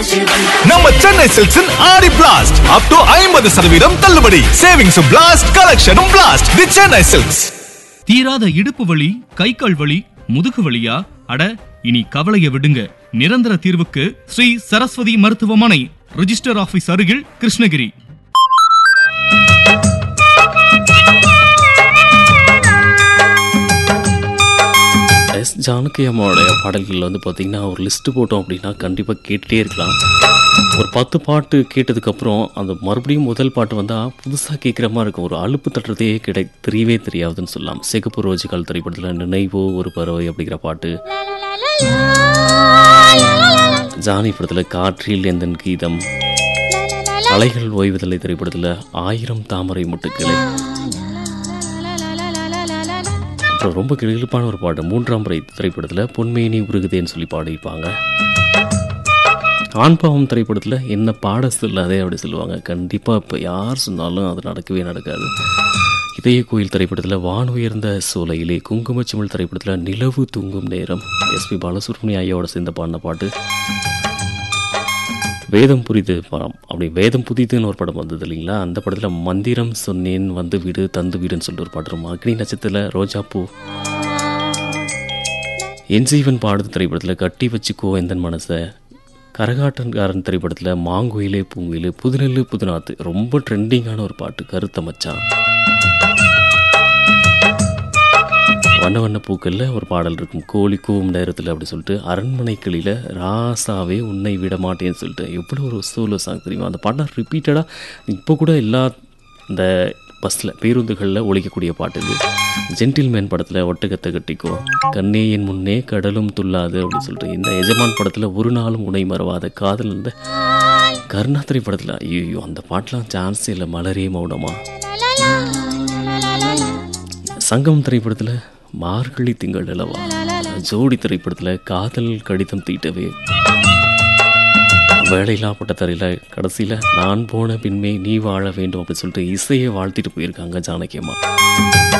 நம்ம சென்னை சில்க்ஸின் ஆடி blast up to ஐம்பது சதவீதம் தள்ளுபடி சேவிங்ஸ் பிளாஸ்ட் கலெக்ஷனும் பிளாஸ்ட் தி சென்னை சில்க்ஸ் தீராத இடுப்பு வலி கை கால் வலி முதுகு வலியா அட இனி கவலைய விடுங்க நிரந்தர தீர்வுக்கு ஸ்ரீ சரஸ்வதி மருத்துவமனை ரிஜிஸ்டர் ஆபீஸ் அருகில் கிருஷ்ணகிரி எஸ் ஜானகி அம்மாவுடைய பாடல்கள் வந்து பார்த்திங்கன்னா ஒரு லிஸ்ட்டு போட்டோம் அப்படின்னா கண்டிப்பாக கேட்டுகிட்டே இருக்கலாம் ஒரு பத்து பாட்டு கேட்டதுக்கப்புறம் அந்த மறுபடியும் முதல் பாட்டு வந்தால் புதுசாக கேட்குற மாதிரி இருக்கும் ஒரு அலுப்பு தட்டுறதே கிடை தெரியவே தெரியாதுன்னு சொல்லலாம் சிகப்பு ரோஜுகால் திரைப்படத்தில் நினைவோ ஒரு பறவை அப்படிங்கிற பாட்டு ஜானி படத்தில் காற்றில் எந்தன் கீதம் அலைகள் ஓய்வுதலை திரைப்படத்தில் ஆயிரம் தாமரை முட்டுக்களை அப்புறம் ரொம்ப கிழிப்பான ஒரு பாட்டு மூன்றாம் முறை திரைப்படத்தில் பொன்மேனி உருகுதேன்னு சொல்லி பாடியிருப்பாங்க ஆண் பாவம் திரைப்படத்தில் என்ன பாட சொல்லாதே அப்படி சொல்லுவாங்க கண்டிப்பாக இப்போ யார் சொன்னாலும் அது நடக்கவே நடக்காது இதய கோயில் திரைப்படத்தில் வான் உயர்ந்த சோலையிலே குங்குமச்சிமிழ் திரைப்படத்தில் நிலவு தூங்கும் நேரம் எஸ்பி பாலசுப்ரமணிய ஐயாவோட சேர்ந்த பாடின பாட்டு வேதம் புரிது படம் அப்படி வேதம் புதிதுன்னு ஒரு படம் வந்தது இல்லைங்களா அந்த படத்தில் மந்திரம் சொன்னேன் வந்து வீடு தந்து வீடுன்னு சொல்லிட்டு ஒரு பாட்டு இருக்கும் அக்னி நட்சத்திரத்தில் ரோஜாப்பூ என் ஜீவன் பாடுது திரைப்படத்தில் கட்டி வச்சுக்கோ எந்தன் மனசை கரகாட்டன்காரன் திரைப்படத்தில் மாங்குயிலே பூங்குயிலே புதுநெல்லு புதுநாத்து ரொம்ப ட்ரெண்டிங்கான ஒரு பாட்டு கருத்த மச்சான் வண்ண வண்ண பூக்களில் ஒரு பாடல் இருக்கும் கோழி கூவும் நேரத்தில் அப்படி சொல்லிட்டு அரண்மனை கிளியில் ராசாவே உன்னை விட மாட்டேன்னு சொல்லிட்டு எவ்வளோ ஒரு சோலோ சாங் தெரியுமா அந்த பாடம் ரிப்பீட்டடாக இப்போ கூட எல்லா இந்த பஸ்ஸில் பேருந்துகளில் ஒழிக்கக்கூடிய பாட்டு இது ஜென்டில்மேன் படத்தில் ஒட்டகத்தை கட்டிக்கோ கண்ணே என் முன்னே கடலும் துள்ளாது அப்படின்னு சொல்லிட்டு இந்த எஜமான் படத்தில் ஒரு நாளும் உனை மறவாத காதல் இந்த கருணாத்திரி படத்தில் ஐயோ அந்த பாட்டெலாம் சான்ஸே இல்லை மலரே மௌனமா சங்கம் திரைப்படத்தில் மார்கழி திங்கள் நிலவா ஜோடி திரைப்படத்தில் காதல் கடிதம் தீட்டவே வேலையில்லா பட்டத்தரையில் கடைசியில் நான் போன பின்மே நீ வாழ வேண்டும் அப்படின்னு சொல்லிட்டு இசையை வாழ்த்திட்டு போயிருக்காங்க ஜானகி அம்மா